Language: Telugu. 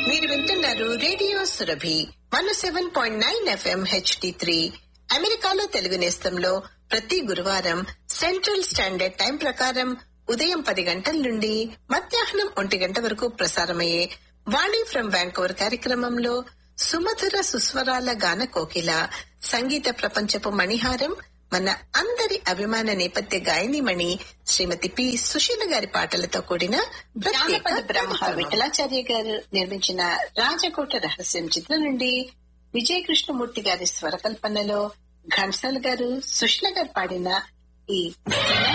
మీరు వింటున్నారు radio Surabhi one seven point nine FM HD three అమెరికాలో తెలుగు నేస్తంలో ప్రతి గురువారం సెంట్రల్ స్టాండర్డ్ టైం ప్రకారం ఉదయం పది గంటల నుండి మధ్యాహ్నం ఒంటి గంట వరకు ప్రసారమయ్యే వాణి ఫ్రం వ్యాంకోవర్ కార్యక్రమంలో సుమధుర సుస్వరాల గాన కోకిల సంగీత ప్రపంచపు మణిహారం మన అందరి అభిమాన నేపథ్య గాయనిమణి శ్రీమతి పి సుశీల గారి పాటలతో కూడిన జానపద బ్రహ్మ విఠలాచార్య గారు నిర్మించిన రాజకోట రహస్యం చిత్రం నుండి విజయ కృష్ణమూర్తి గారి స్వరకల్పనలో ఘంటసాల గారు సుశీల గారు పాడిన ఈ